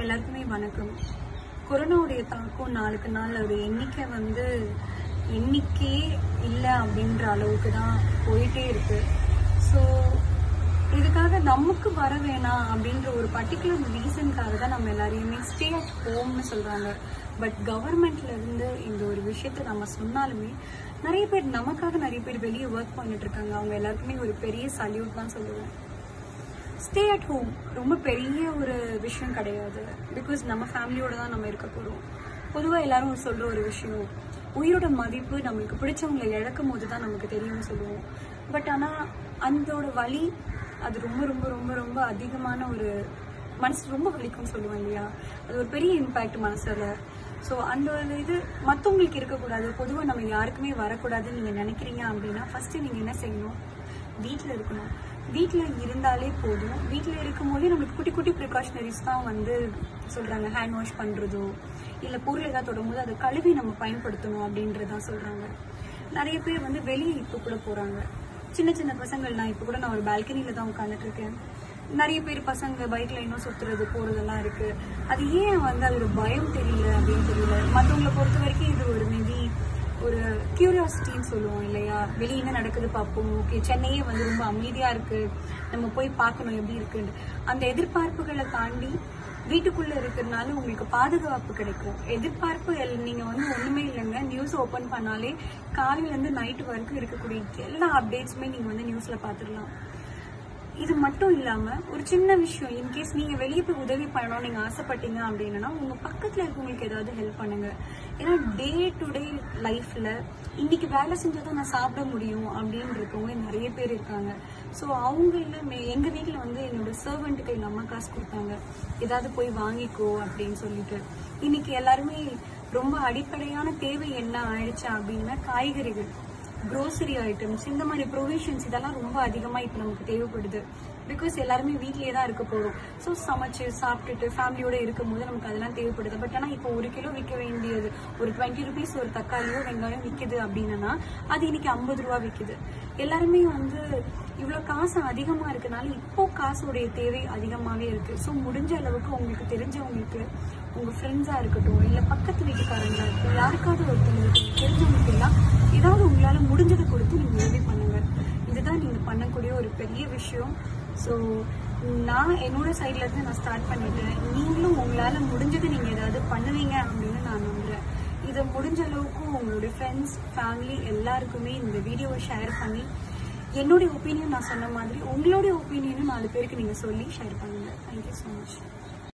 எல்லாருக்குமே வணக்கம் கொரோனாவுடைய தாக்கம் நாளுக்கு நாள் ஒரு எண்ணிக்கை வந்து எண்ணிக்கையே இல்லை அப்படின்ற அளவுக்கு தான் போயிட்டே இருக்கு ஸோ இதுக்காக நமக்கு வர வேணாம் அப்படின்ற ஒரு பர்டிகுலர் ரீசனுக்காக தான் நம்ம எல்லாரையுமே ஸ்டே அட் ஹோம்னு சொல்றாங்க பட் கவர்மெண்ட்ல இருந்து இந்த ஒரு விஷயத்த நம்ம சொன்னாலுமே நிறைய பேர் நமக்காக நிறைய பேர் வெளியே ஒர்க் பண்ணிட்டு இருக்காங்க அவங்க எல்லாருக்குமே ஒரு பெரிய சல்யூட் தான் சொல்லுவேன் ஸ்டே அட் ஹோம் ரொம்ப பெரிய ஒரு விஷயம் கிடையாது பிகாஸ் நம்ம ஃபேமிலியோட தான் நம்ம இருக்க போகிறோம் பொதுவாக எல்லாரும் சொல்கிற ஒரு விஷயம் உயிரோட மதிப்பு நம்மளுக்கு பிடிச்சவங்களை இழக்கும் போது தான் நமக்கு தெரியும்னு சொல்லுவோம் பட் ஆனால் அந்தோட வலி அது ரொம்ப ரொம்ப ரொம்ப ரொம்ப அதிகமான ஒரு மனசு ரொம்ப வலிக்கும்னு சொல்லுவேன் இல்லையா அது ஒரு பெரிய இம்பேக்ட் மனசில் ஸோ அந்த ஒரு இது மற்றவங்களுக்கு இருக்கக்கூடாது பொதுவாக நம்ம யாருக்குமே வரக்கூடாதுன்னு நீங்கள் நினைக்கிறீங்க அப்படின்னா ஃபஸ்ட்டு நீங்கள் என்ன செய்யணும் வீட்டில் இருக்கணும் வீட்டில் இருந்தாலே போதும் வீட்டில் இருக்கும்போதே நம்மளுக்கு குட்டி குட்டி ப்ரிகாஷனரிஸ் தான் வந்து சொல்கிறாங்க ஹேண்ட் வாஷ் பண்ணுறதோ இல்லை பொருள் ஏதாவது தொடும்போது அதை கழுவி நம்ம பயன்படுத்தணும் அப்படின்றதான் சொல்கிறாங்க நிறைய பேர் வந்து வெளியே இப்போ கூட போகிறாங்க சின்ன சின்ன பசங்கள் நான் இப்போ கூட நான் ஒரு பால்கனியில் தான் உட்காந்துட்டு இருக்கேன் நிறைய பேர் பசங்க பைக்ல இன்னும் சுத்துறது போறதெல்லாம் இருக்கு அது ஏன் வந்து அது ஒரு பயம் தெரியல அப்படின்னு தெரியல மற்றவங்களை பொறுத்த வரைக்கும் இது ஒரு மேபி ஒரு கியூரியாசிட்டின்னு சொல்லுவோம் இல்லையா வெளியே என்ன நடக்குது பார்ப்போம் ஓகே சென்னையே வந்து ரொம்ப அமைதியா இருக்கு நம்ம போய் பார்க்கணும் எப்படி இருக்குன்னு அந்த எதிர்பார்ப்புகளை தாண்டி வீட்டுக்குள்ள இருக்கிறதுனால உங்களுக்கு பாதுகாப்பு கிடைக்கும் எதிர்பார்ப்பு எல்- நீங்க வந்து ஒண்ணுமே இல்லைங்க நியூஸ் ஓபன் பண்ணாலே காலையில இருந்து நைட்டு வரைக்கும் இருக்கக்கூடிய எல்லா அப்டேட்ஸுமே நீங்க வந்து நியூஸ்ல பாத்துடலாம் இது மட்டும் இல்லாம ஒரு சின்ன விஷயம் இன்கேஸ் நீங்க வெளியே போய் உதவி பண்ணணும் நீங்க ஆசைப்பட்டீங்க அப்படின்னா உங்க பக்கத்துல இருக்கவங்களுக்கு ஏதாவது ஹெல்ப் பண்ணுங்க ஏன்னா டே டு டே லைஃப்ல இன்னைக்கு வேலை செஞ்சாதான் நான் சாப்பிட முடியும் அப்படின்னு இருக்கவங்க நிறைய பேர் இருக்காங்க ஸோ அவங்க இல்ல மே- எங்க வீட்ல வந்து என்னோட சர்வெண்ட்டுக்கு எங்க அம்மா காசு கொடுத்தாங்க ஏதாவது போய் வாங்கிக்கோ அப்படின்னு சொல்லிட்டு இன்னைக்கு எல்லாருமே ரொம்ப அடிப்படையான தேவை என்ன ஆயிடுச்சு அப்படின்னா காய்கறிகள் க்ரோசரி ஐட்டம்ஸ் இந்த மாதிரி ப்ரொவிஷன்ஸ் இதெல்லாம் ரொம்ப அதிகமாக இப்போ நமக்கு தேவைப்படுது பிகாஸ் எல்லாருமே வீட்லயே தான் இருக்க போகிறோம் ஸோ சமைச்சு சாப்பிட்டுட்டு ஃபேமிலியோட இருக்கும்போது நமக்கு அதெல்லாம் தேவைப்படுது பட் ஆனால் இப்போ ஒரு கிலோ விற்க வேண்டியது ஒரு டுவெண்ட்டி ருபீஸ் ஒரு தக்காளியோ வெங்காயம் விற்குது அப்படின்னா அது இன்னைக்கு ஐம்பது ரூபா விற்குது எல்லாருமே வந்து இவ்வளோ காசு அதிகமாக இருக்கனால இப்போ காசோடைய தேவை அதிகமாகவே இருக்கு ஸோ முடிஞ்ச அளவுக்கு உங்களுக்கு தெரிஞ்சவங்களுக்கு உங்கள் ஃப்ரெண்ட்ஸாக இருக்கட்டும் இல்லை பக்கத்து வீட்டுக்காரங்களா இருக்கட்டும் யாருக்காவது ஒருத்தவங்களுக்கு தெரிஞ்சவங்களுக்கு எல்லாம் ஏதாவது உங்களால் முடிஞ்சதை கொடுத்து நீங்கள் உதவி பண்ணுங்க இதுதான் நீங்கள் பண்ணக்கூடிய ஒரு பெரிய விஷயம் ஸோ நான் என்னோட சைட்ல இருந்து நான் ஸ்டார்ட் பண்ணிட்டேன் நீங்களும் உங்களால் முடிஞ்சதை நீங்கள் ஏதாவது பண்ணுவீங்க அப்படின்னு நான் நம்புறேன் இதை முடிஞ்ச அளவுக்கு உங்களுடைய ஃப்ரெண்ட்ஸ் ஃபேமிலி எல்லாருக்குமே இந்த வீடியோவை ஷேர் பண்ணி என்னுடைய ஒப்பீனியன் நான் சொன்ன மாதிரி உங்களுடைய ஒப்பீனியனும் நாலு பேருக்கு நீங்கள் சொல்லி ஷேர் பண்ணுங்க தேங்க்யூ ஸோ மச்